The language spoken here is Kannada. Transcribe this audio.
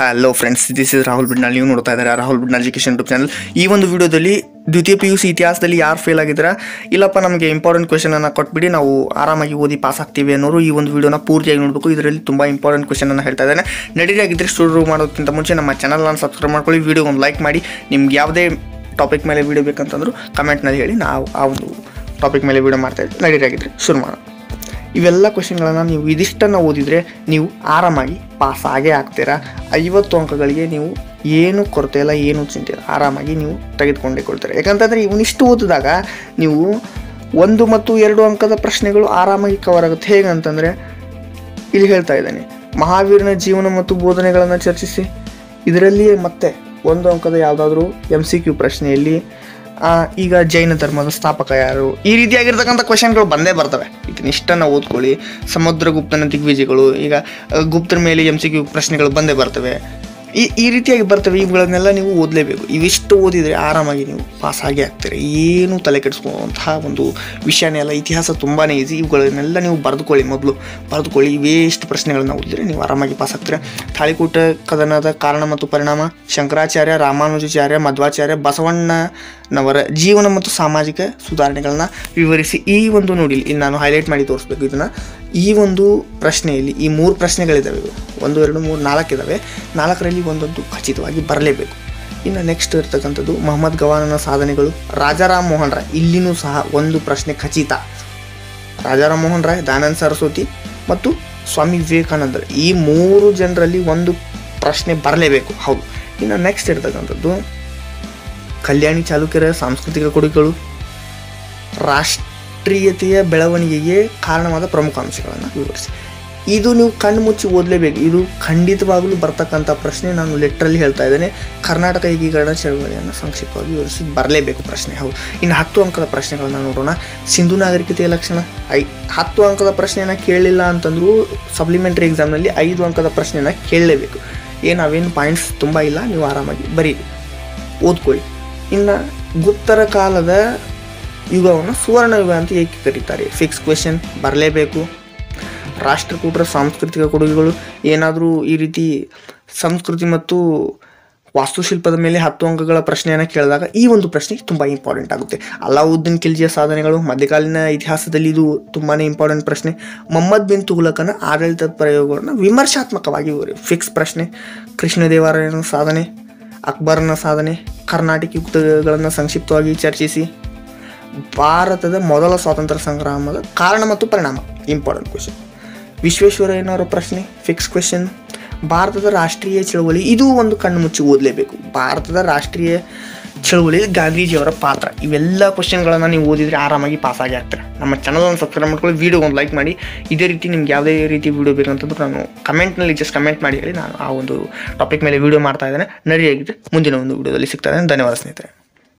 Hello friends this is Rahul Bidnal ನೀವು ನೋಡ್ತಾ ಇದ್ದಾರೆ Rahul Bidnal education YouTube channel ಈ ಒಂದು ವಿಡಿಯೋದಲ್ಲಿ ದ್ವಿತೀಯ ಪಿ ಯು ಸಿ ಇತಿಹಾಸದಲ್ಲಿ ಯಾರು ಫೇಲ್ ಆಗಿದ್ದೀರಾ ಇಲ್ಲಪ್ಪ ನಮಗೆ ಇಂಪಾರ್ಟೆಂಟ್ ಕ್ವೆಶನ್ ಅನ್ನು ಕೊಟ್ಬಿಡಿ ನಾವು ಆರಾಮಾಗಿ ಓದಿ ಪಾಸ್ ಆಗ್ತೀವಿ ಅನ್ನೋರು ಈ ಒಂದು ವಿಡಿಯೋನ ಪೂರ್ತಿಯಾಗಿ ನೋಡಬೇಕು ಇದರಲ್ಲಿ ತುಂಬ ಇಂಪಾರ್ಟೆಂಟ್ ಕ್ವೆಶನ್ ಅನ್ನು ಹೇಳ್ತಾ ಇದ್ದೇನೆ ನಡೀರಾಗಿದ್ದರೆ ಶುರು ಮಾಡೋದಕ್ಕಿಂತ ಮುಂಚೆ ನಮ್ಮ ಚಾನಲ್ನ ಸಬ್ಸ್ಕ್ರೈಬ್ ಮಾಡ್ಕೊಳ್ಳಿ ವಿಡಿಯೋ ಒಂದು ಲೈಕ್ ಮಾಡಿ ನಿಮ್ಗೆ ಯಾವುದೇ ಟಾಪಿಕ್ ಮೇಲೆ ವಿಡಿಯೋ ಬೇಕಂತಂದ್ರು ಕಮೆಂಟ್ನಲ್ಲಿ ಹೇಳಿ ನಾವು ಆ ಒಂದು ಟಾಪಿಕ್ ಮೇಲೆ ವಿಡಿಯೋ ಮಾಡ್ತಾ ಇದ್ದೀವಿ ನಡೀರಾಗಿದ್ದರೆ ಶುರು ಮಾಡೋಣ ಇವೆಲ್ಲ ಕ್ವೆಶನ್ಗಳನ್ನು ನೀವು ಇದಿಷ್ಟನ್ನು ಓದಿದರೆ ನೀವು ಆರಾಮಾಗಿ ಪಾಸ್ ಆಗೇ ಆಗ್ತೀರಾ ಐವತ್ತು ಅಂಕಗಳಿಗೆ ನೀವು ಏನು ಕೊರತೆ ಇಲ್ಲ ಏನು ಚಿಂತೆ ಇಲ್ಲ ಆರಾಮಾಗಿ ನೀವು ತೆಗೆದುಕೊಂಡೇ ಕೊಡ್ತೀರಾ ಯಾಕಂತಂದರೆ ಇವನಿಷ್ಟು ಓದಿದಾಗ ನೀವು ಒಂದು ಮತ್ತು ಎರಡು ಅಂಕದ ಪ್ರಶ್ನೆಗಳು ಆರಾಮಾಗಿ ಕವರ್ ಆಗುತ್ತೆ ಹೇಗಂತಂದರೆ ಇಲ್ಲಿ ಹೇಳ್ತಾ ಇದ್ದಾನೆ ಮಹಾವೀರನ ಜೀವನ ಮತ್ತು ಬೋಧನೆಗಳನ್ನು ಚರ್ಚಿಸಿ ಇದರಲ್ಲಿಯೇ ಮತ್ತೆ ಒಂದು ಅಂಕದ ಯಾವುದಾದ್ರೂ ಎಮ್ ಸಿ ಕ್ಯೂ ಪ್ರಶ್ನೆಯಲ್ಲಿ ಆ, ಈಗ ಜೈನ ಧರ್ಮದ ಸ್ಥಾಪಕ ಯಾರು ಈ ರೀತಿಯಾಗಿರ್ತಕ್ಕಂಥ ಕ್ವಶನ್ಗಳು ಬಂದೇ ಬರ್ತವೆ ಈಗ ಇಷ್ಟನ್ನು ಓದ್ಕೊಳ್ಳಿ ಸಮುದ್ರಗುಪ್ತನ ದಿಗ್ವಿಜಯಗಳು ಈಗ ಆ, ಗುಪ್ತರ ಮೇಲೆ ಎಮ್ ಸಿ ಕ್ಯೂ ಪ್ರಶ್ನೆಗಳು ಬಂದೇ ಬರ್ತವೆ ಈ ಈ ರೀತಿಯಾಗಿ ಬರ್ತವೆ ಇವುಗಳನ್ನೆಲ್ಲ ನೀವು ಓದಲೇಬೇಕು ಇವಿಷ್ಟು ಓದಿದರೆ ಆರಾಮಾಗಿ ನೀವು ಪಾಸ್ ಆಗೇ ಆಗ್ತೀರಿ ಏನು ತಲೆ ಕೆಡಿಸ್ಕೊಳ್ಳುವಂತಹ ಒಂದು ವಿಷಯನೇ ಅಲ್ಲ ಇತಿಹಾಸ ತುಂಬಾ ಈಸಿ ಇವುಗಳನ್ನೆಲ್ಲ ನೀವು ಬರೆದುಕೊಳ್ಳಿ ಮೊದಲು ಬರೆದುಕೊಳ್ಳಿ ಇವೇಷ್ಟು ಪ್ರಶ್ನೆಗಳನ್ನ ಓದಿದ್ರೆ ನೀವು ಆರಾಮಾಗಿ ಪಾಸ್ ಆಗ್ತೀರಾ ತಾಳಿಕೂಟ ಕದನದ ಕಾರಣ ಮತ್ತು ಪರಿಣಾಮ ಶಂಕರಾಚಾರ್ಯ ರಾಮಾನುಜಾಚಾರ್ಯ ಮಧ್ವಾಚಾರ್ಯ ಬಸವಣ್ಣನವರ ಜೀವನ ಮತ್ತು ಸಾಮಾಜಿಕ ಸುಧಾರಣೆಗಳನ್ನ ವಿವರಿಸಿ ಈ ಒಂದು ನೋಡಿ ಇಲ್ಲಿ ನಾನು ಹೈಲೈಟ್ ಮಾಡಿ ತೋರಿಸ್ಬೇಕು ಇದನ್ನು ಈ ಒಂದು ಪ್ರಶ್ನೆಯಲ್ಲಿ ಈ ಮೂರು ಪ್ರಶ್ನೆಗಳಿದ್ದಾವೆ ಇವು. ಒಂದು ಎರಡು ಮೂರು ನಾಲ್ಕು ಇದ್ದಾವೆ ನಾಲ್ಕರಲ್ಲಿ ಒಂದೊಂದು ಖಚಿತವಾಗಿ ಬರಲೇಬೇಕು ಇನ್ನು ನೆಕ್ಸ್ಟ್ ಇರ್ತಕ್ಕಂಥದ್ದು ಮೊಹಮ್ಮದ್ ಗವಾನನ ಸಾಧನೆಗಳು ರಾಜಾರಾಮ್ ಮೋಹನ್ ರಾಯ್ ಇಲ್ಲಿನೂ ಸಹ ಒಂದು ಪ್ರಶ್ನೆ ಖಚಿತ ರಾಜಾರಾಮ್ ಮೋಹನ್ ರಾಯ್ ದಯಾನಂದ ಸರಸ್ವತಿ ಮತ್ತು ಸ್ವಾಮಿ ವಿವೇಕಾನಂದರು ಈ ಮೂರು ಜನರಲ್ಲಿ ಒಂದು ಪ್ರಶ್ನೆ ಬರಲೇಬೇಕು ಹೌದು ಇನ್ನು ನೆಕ್ಸ್ಟ್ ಇರ್ತಕ್ಕಂಥದ್ದು ಕಲ್ಯಾಣಿ ಚಾಲುಕ್ಯರ ಸಾಂಸ್ಕೃತಿಕ ಕೊಡುಗೆಗಳು ರಾಷ್ಟ್ರೀಯತೆಯ ಬೆಳವಣಿಗೆಗೆ ಕಾರಣವಾದ ಪ್ರಮುಖ ಅಂಶಗಳನ್ನು ವಿವರಿಸಿ ಇದು ನೀವು ಕಣ್ಣು ಮುಚ್ಚಿ ಓದಲೇಬೇಕು ಇದು ಖಂಡಿತವಾಗಲೂ ಬರ್ತಕ್ಕಂಥ ಪ್ರಶ್ನೆ ನಾನು ಲೆಟ್ರಲ್ಲಿ ಹೇಳ್ತಾ ಇದ್ದೇನೆ ಕರ್ನಾಟಕ ಏಕೀಕರಣ ಚಳವಳಿಯನ್ನು ಸಂಕ್ಷಿಪ್ತವಾಗಿ ವಿವರಿಸಿ ಬರಲೇಬೇಕು ಪ್ರಶ್ನೆ ಹೌದು ಇನ್ನು ಹತ್ತು ಅಂಕದ ಪ್ರಶ್ನೆಗಳನ್ನ ನೋಡೋಣ ಸಿಂಧು ನಾಗರಿಕತೆಯ ಲಕ್ಷಣ ಐ ಹತ್ತು ಅಂಕದ ಪ್ರಶ್ನೆಯನ್ನು ಕೇಳಲಿಲ್ಲ ಅಂತಂದ್ರೂ ಸಪ್ಲಿಮೆಂಟ್ರಿ ಎಕ್ಸಾಮ್ನಲ್ಲಿ ಐದು ಅಂಕದ ಪ್ರಶ್ನೆನ ಕೇಳಲೇಬೇಕು ಏನು ಅವೇನು ಪಾಯಿಂಟ್ಸ್ ತುಂಬ ಇಲ್ಲ ನೀವು ಆರಾಮಾಗಿ ಬರೀರಿ ಓದ್ಕೊಳ್ಳಿ ಇನ್ನು ಗುಪ್ತರ ಕಾಲದ ಯುಗವನ್ನು ಸುವರ್ಣ ಯುಗ ಅಂತ ಏಕೆ ಕರೀತಾರೆ ಫಿಕ್ಸ್ ಕ್ವೆಶನ್ ಬರಲೇಬೇಕು ರಾಷ್ಟ್ರಕೂಟರ ಸಾಂಸ್ಕೃತಿಕ ಕೊಡುಗೆಗಳು ಏನಾದರೂ ಈ ರೀತಿ ಸಂಸ್ಕೃತಿ ಮತ್ತು ವಾಸ್ತುಶಿಲ್ಪದ ಮೇಲೆ ಹತ್ತು ಅಂಕಗಳ ಪ್ರಶ್ನೆಯನ್ನು ಕೇಳಿದಾಗ ಈ ಒಂದು ಪ್ರಶ್ನೆ ತುಂಬ ಇಂಪಾರ್ಟೆಂಟ್ ಆಗುತ್ತೆ ಅಲಾವುದ್ದೀನ್ ಖಿಲ್ಜಿಯ ಸಾಧನೆಗಳು ಮಧ್ಯಕಾಲೀನ ಇತಿಹಾಸದಲ್ಲಿ ಇದು ತುಂಬಾ ಇಂಪಾರ್ಟೆಂಟ್ ಪ್ರಶ್ನೆ ಮೊಹಮ್ಮದ್ ಬಿನ್ ತುಘಲಕನ ಆಡಳಿತದ ಪ್ರಯೋಗಗಳನ್ನು ವಿಮರ್ಶಾತ್ಮಕವಾಗಿ ವಿವರಿ ಫಿಕ್ಸ್ ಪ್ರಶ್ನೆ ಕೃಷ್ಣದೇವರಾಯನ ಸಾಧನೆ ಅಕ್ಬರನ ಸಾಧನೆ ಕರ್ನಾಟಕ ಯುಕ್ತಗಳನ್ನು ಸಂಕ್ಷಿಪ್ತವಾಗಿ ಚರ್ಚಿಸಿ ಭಾರತದ ಮೊದಲ ಸ್ವಾತಂತ್ರ್ಯ ಸಂಗ್ರಾಮದ ಕಾರಣ ಮತ್ತು ಪರಿಣಾಮ ಇಂಪಾರ್ಟೆಂಟ್ ಕ್ವೆಶನ್ ವಿಶ್ವೇಶ್ವರಯ್ಯನವರ ಪ್ರಶ್ನೆ ಫಿಕ್ಸ್ ಕ್ವೆಶನ್ ಭಾರತದ ರಾಷ್ಟ್ರೀಯ ಚಳವಳಿ ಇದು ಒಂದು ಕಣ್ಣು ಮುಚ್ಚಿ ಓದಲೇಬೇಕು ಭಾರತದ ರಾಷ್ಟ್ರೀಯ ಚಳವಳಿಯಲ್ಲಿ ಗಾಂಧೀಜಿಯವರ ಪಾತ್ರ ಇವೆಲ್ಲ ಕ್ವಶನ್ಗಳನ್ನು ನೀವು ಓದಿದರೆ ಆರಾಮಾಗಿ ಪಾಸ್ ಆಗಿ ಆಗ್ತಾರೆ ನಮ್ಮ ಚಾನಲನ್ನು ಸಬ್ಸ್ಕ್ರೈಬ್ ಮಾಡ್ಕೊಳ್ಳಿ ವಿಡಿಯೋ ಒಂದು ಲೈಕ್ ಮಾಡಿ ಇದೇ ರೀತಿ ನಿಮ್ಗೆ ಯಾವುದೇ ರೀತಿ ವಿಡಿಯೋ ಬೇಕಂತಂದ್ರೆ ನಾನು ಕಮೆಂಟ್ನಲ್ಲಿ ಜಸ್ಟ್ ಕಮೆಂಟ್ ಮಾಡಿ ಹೇಳಿ ನಾನು ಆ ಒಂದು ಟಾಪಿಕ್ ಮೇಲೆ ವಿಡಿಯೋ ಮಾಡ್ತಾ ಇದ್ದೇನೆ ನಡಿಯಾಗಿದೆ ಮುಂದಿನ ಒಂದು ವಿಡಿಯೋದಲ್ಲಿ ಸಿಗ್ತಾ ಇದ್ದೇನೆ ಧನ್ಯವಾದ ಸ್ನೇಹಿತರೆ